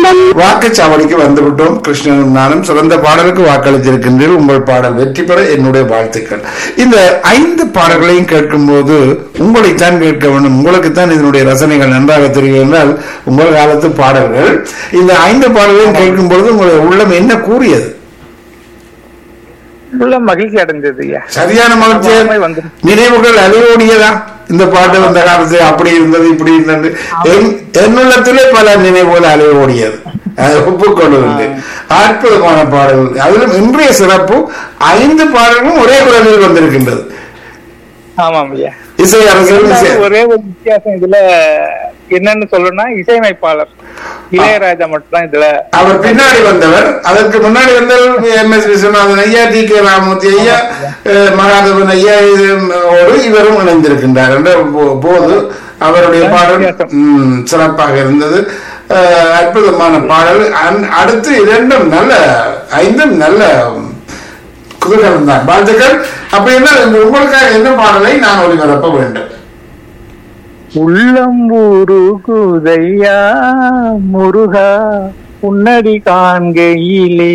வாக்குச்சாவடிக்கு வந்துவிட்டோம் கிருஷ்ணனும் நானும் சிறந்த பாடலுக்கு வாக்களித்திருக்கின்றீர்கள் உங்கள் பாடல் வெற்றி பெற என்னுடைய வாழ்த்துக்கள் இந்த ஐந்து பாடல்களையும் கேட்கும்போது உங்களைத்தான் கேட்க வேண்டும் உங்களுக்குத்தான் இதனுடைய ரசனைகள் நன்றாக தெரியும் என்றால் உங்கள் காலத்து பாடல்கள் இந்த ஐந்து பாடல்களையும் கேட்கும்போது உங்களுடைய உள்ளம் என்ன கூறியது உள்ள மகிழ்ச்சி அடைஞ்சது ஐயா சரியான மகிழ்ச்சி ஆமாம், வந்துடும். நினைவுகள் அழிவோடியதா இந்த பாட்டு வந்த காலத்து அப்படி இருந்தது இப்படி இருந்தது என்- என்னுள்ளத்திலே பல நினைவுகள் அழிவோடியது அதை ஒப்புக்கொள்வதில்லை அற்புதமான பாடல்கள் அதிலும் இன்றைய சிறப்பு ஐந்து பாடல்களும் ஒரே குரலில் வந்திருக்கின்றது ஆமாம் ஐயா இசை அரசன் இசை இருந்தாலும் ஒரே ஒரு வித்தியாசம் இதுல என்னன்னு சொல்லணும்னா இசையமைப்பாளர் இளையராஜா மட்டும்தான் இதுல அவர் பின்னாடி வந்தவர் அதற்கு முன்னாடி வந்தவர் எம் எஸ் விஸ்வநாதன் ஐயா டி கே ராமூர்த்தி ஐயா அஹ், மகாதேவன் ஐயா இது, ஓடு இவரும் இணைந்திருக்கின்றார் என்ற போ- போது அவருடைய பாடல் ம், சிறப்பாக இருந்தது அஹ், அற்புதமான பாடல் அன்- அடுத்து இரண்டும் நல்ல ஐந்தும் நல்ல குதூகலம் தான் வாழ்த்துக்கள் அப்படின்னா உங்களுக்காக என்ன பாடலை நான் ஒளிபரப்ப வேண்டும் உள்ளம் உருகுதையா முருகா உன்னடி காண்கையிலே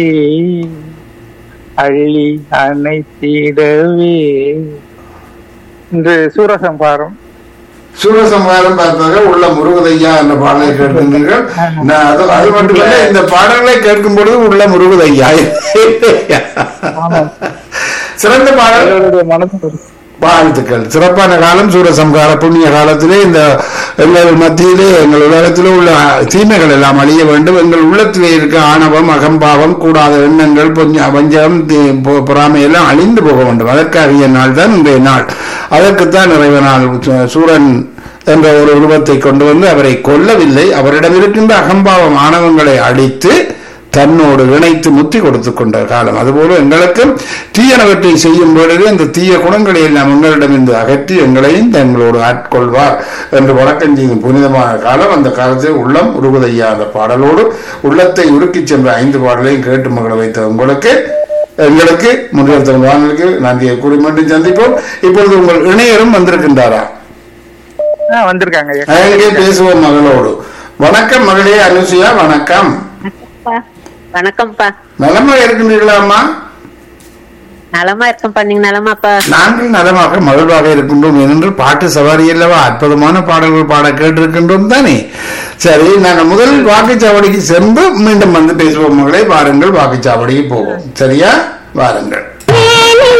அள்ளி அணைத்திடவே இன்று சூரசம்பாரம் சூரசம்ஹாரம் பார்த்ததாக உள்ள முருகதையா என்ற பாடலை கேட்கின்றீர்கள் நான் அது அது மட்டுமல்ல இந்த பாடல்களை கேட்கும் பொழுது உள்ள முருகதையா சிறந்த பாடல் அவருடைய மனசு வாழ்த்துக்கள் சிறப்பான காலம் சூரசம்ஹார புண்ணிய காலத்திலே இந்த எங்கள் மத்தியிலே எங்கள் உலகத்திலே உள்ள தீமைகள் எல்லாம் அழிய வேண்டும் எங்கள் உள்ளத்திலே இருக்க ஆணவம் அகம்பாவம் கூடாத எண்ணங்கள் பொஞ்ச- வஞ்சகம் தி- பொ- பொறாமை எல்லாம் அழிந்து போக வேண்டும் அதற்காகிய நாள் தான் இன்றைய நாள் அதற்குத்தான் இறைவனால் சூ- சூரன் என்ற ஒரு உருவத்தை கொண்டு வந்து அவரை கொல்லவில்லை அவரிடம் இருக்கின்ற அகம்பாவம் ஆணவங்களை அழித்து தன்னோடு இணைத்து முத்தி கொடுத்து கொண்ட காலம் அதுபோல எங்களுக்கும் தீயனவற்றை செய்யும் பொழுது அந்த தீய குணங்களை எல்லாம் எங்களிடமிருந்து அகற்றி எங்களையும் தங்களோடு ஆட்கொள்வார் என்று வணக்கம் செய்யும் புனிதமான காலம் அந்த காலத்தில் உள்ளம் உருகுதையா அந்த பாடலோடு உள்ளத்தை உருக்கிச் சென்ற ஐந்து பாடலையும் கேட்டு மகள வைத்த உங்களுக்கு எங்களுக்கு முன்னிறுத்தல் வானலுக்கு நன்றியை கூறி மீண்டும் சந்திப்போம் இப்பொழுது உங்கள் இணையரும் வந்திருக்கின்றாரா ஆ, வந்திருக்காங்க ஐயா அங்கே பேசுவோம் மகளோடு வணக்கம் மகளே அனுசுயா வணக்கம் வணக்கம்ப்பா. வணக்கம்ப்பா நலமா இருக்கின்றீர்களா அம்மா நலமா இருக்கேன்ப்பா நீங்க நலமாப்பா நாங்கள் நலமாக மகிழ்வாக இருக்கின்றோம் என்று பாட்டு சவாரி அல்லவா அற்புதமான பாடல்கள் பாட கேட்டிருக்கின்றோம் தானே சரி நாங்கள் முதலில் வாக்குச்சாவடிக்கு சென்று மீண்டும் வந்து பேசுவோம் மகளே வாருங்கள் வாக்குச்சாவடிக்கு போவோம் சரியா வாருங்கள்